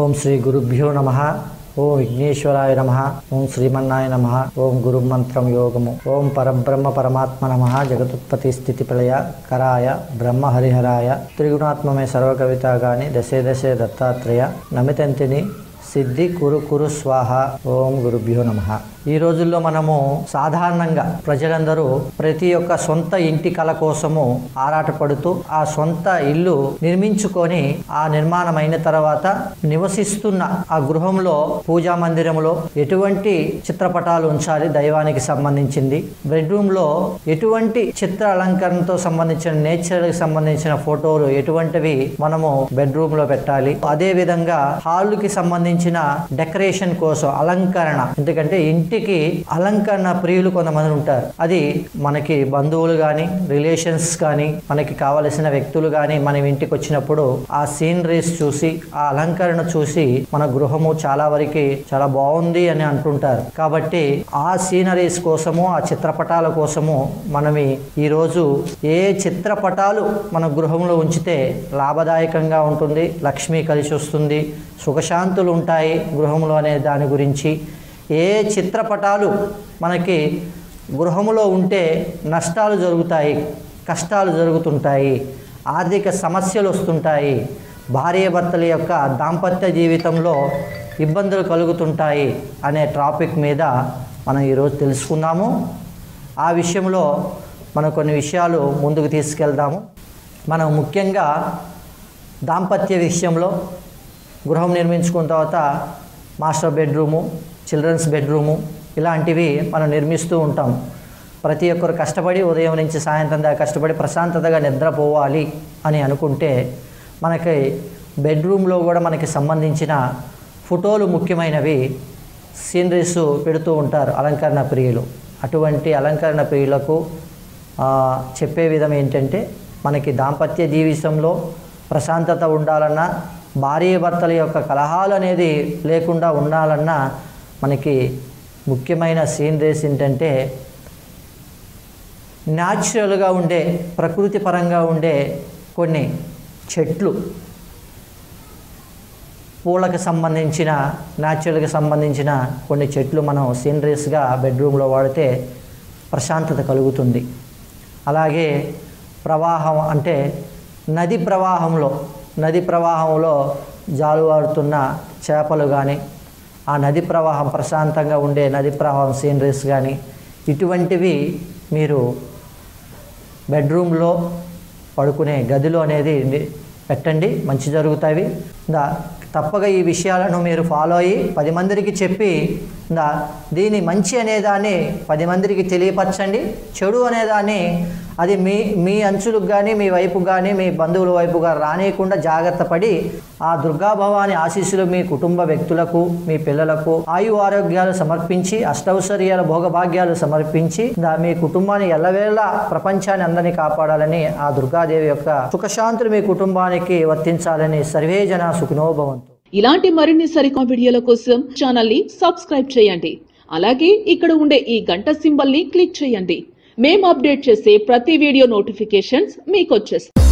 ఓం శ్రీ గురుభ్యో నమ ఓం విఘ్నేశ్వరాయ నమ ఓం శ్రీమన్నాయ నమ ఓం గురు మంత్రం యోగము ఓం పరబ్రహ్మ పరమాత్మ నమ జగతుత్పత్తి స్థితి ప్రళయ కరాయ బ్రహ్మ హరిహరాయ త్రిగుణాత్మమే సర్వకవితాగాని దశే దశే దత్తాత్రేయ నమితంతిని సిద్ధి కురు కురు స్వాహ ఓం గురుభ్యో నమ ఈ రోజుల్లో మనము సాధారణంగా ప్రజలందరూ ప్రతి ఒక్క సొంత ఇంటి కల కోసము ఆరాటపడుతూ ఆ సొంత ఇల్లు నిర్మించుకొని ఆ నిర్మాణం అయిన తర్వాత నివసిస్తున్న ఆ గృహంలో పూజా మందిరంలో ఎటువంటి చిత్రపటాలు ఉంచాలి దైవానికి సంబంధించింది బెడ్రూమ్ లో ఎటువంటి చిత్ర అలంకరణతో సంబంధించిన నేచర్ కి సంబంధించిన ఫోటోలు ఎటువంటివి మనము బెడ్రూమ్ లో పెట్టాలి అదే విధంగా హాల్ కి సంబంధించిన డెకరేషన్ కోసం అలంకరణ ఎందుకంటే ఇంటికి అలంకరణ ప్రియులు కొంతమంది ఉంటారు అది మనకి బంధువులు కానీ రిలేషన్స్ కానీ మనకి కావలసిన వ్యక్తులు కానీ మన ఇంటికి వచ్చినప్పుడు ఆ సీనరీస్ చూసి ఆ అలంకరణ చూసి మన గృహము చాలా వరకు చాలా బాగుంది అని అంటుంటారు కాబట్టి ఆ సీనరీస్ కోసము ఆ చిత్రపటాల కోసము మనం ఈరోజు ఏ చిత్రపటాలు మన గృహంలో ఉంచితే లాభదాయకంగా ఉంటుంది లక్ష్మి కలిసి వస్తుంది సుఖశాంతులు ఉంటాయి గృహంలో అనే దాని గురించి ఏ చిత్రపటాలు మనకి గృహంలో ఉంటే నష్టాలు జరుగుతాయి కష్టాలు జరుగుతుంటాయి ఆర్థిక సమస్యలు వస్తుంటాయి భార్యాభర్తల యొక్క దాంపత్య జీవితంలో ఇబ్బందులు కలుగుతుంటాయి అనే టాపిక్ మీద మనం ఈరోజు తెలుసుకుందాము ఆ విషయంలో మనం కొన్ని విషయాలు ముందుకు తీసుకెళ్దాము మనం ముఖ్యంగా దాంపత్య విషయంలో గృహం నిర్మించుకున్న తర్వాత మాస్టర్ బెడ్రూము చిల్డ్రన్స్ బెడ్రూము ఇలాంటివి మనం నిర్మిస్తూ ఉంటాం ప్రతి ఒక్కరు కష్టపడి ఉదయం నుంచి సాయంత్రం దాకా కష్టపడి ప్రశాంతతగా నిద్రపోవాలి అని అనుకుంటే మనకి బెడ్రూమ్లో కూడా మనకి సంబంధించిన ఫోటోలు ముఖ్యమైనవి సీనరీస్ పెడుతూ ఉంటారు అలంకరణ ప్రియులు అటువంటి అలంకరణ ప్రియులకు ఆ, చెప్పే విధం ఏంటంటే మనకి దాంపత్య జీవితంలో ప్రశాంతత ఉండాలన్నా భార్యాభర్తల యొక్క కలహాలు అనేది లేకుండా ఉండాలన్నా మనకి ముఖ్యమైన సీనరీస్ ఏంటంటే న్యాచురల్గా ఉండే ప్రకృతి పరంగా ఉండే కొన్ని చెట్లు పూలకు సంబంధించిన న్యాచురల్కి సంబంధించిన కొన్ని చెట్లు మనం సీనరీస్గా బెడ్రూమ్లో వాడితే ప్రశాంతత కలుగుతుంది అలాగే ప్రవాహం అంటే నది ప్రవాహంలో నది ప్రవాహంలో జాలువారుతున్న చేపలు కానీ ఆ నది ప్రవాహం ప్రశాంతంగా ఉండే నది ప్రవాహం సీనరీస్ కానీ ఇటువంటివి మీరు బెడ్రూమ్లో పడుకునే గదిలో అనేది ని- పెట్టండి మంచి జరుగుతాయి దా తప్పక ఈ విషయాలను మీరు ఫాలో అయ్యి పది మందికి చెప్పి దా దీని మంచి అనేదాన్ని పది మందికి తెలియపరచండి చెడు అనేదాన్ని అది మీ మీ అంచులకు కానీ మీ వైపు కానీ మీ బంధువుల వైపుగా రానియకుండా జాగ్రత్త పడి ఆ దుర్గాభవాని ఆశీస్సులు మీ కుటుంబ వ్యక్తులకు మీ పిల్లలకు ఆయు ఆరోగ్యాలు సమర్పించి అష్టౌశ్వర్యాల భోగభాగ్యాలు సమర్పించి దా మీ కుటుంబాన్ని ఎల్లవేళ ప్రపంచాన్ని అందరినీ కాపాడాలని ఆ దుర్గాదేవి యొక్క సుఖశాంతులు మీ కుటుంబానికి వర్తించాలని సర్వే జన సుఖినోభవంతు ఇలాంటి మరిన్ని సరికొత్త వీడియోల కోసం ఛానల్ ని సబ్స్క్రైబ్ చేయండి అలాగే ఇక్కడ ఉండే ఈ గంట సింబల్ ని క్లిక్ చేయండి మేము అప్డేట్ చేసే ప్రతి వీడియో నోటిఫికేషన్స్ మీకు వచ్చేస్తాయి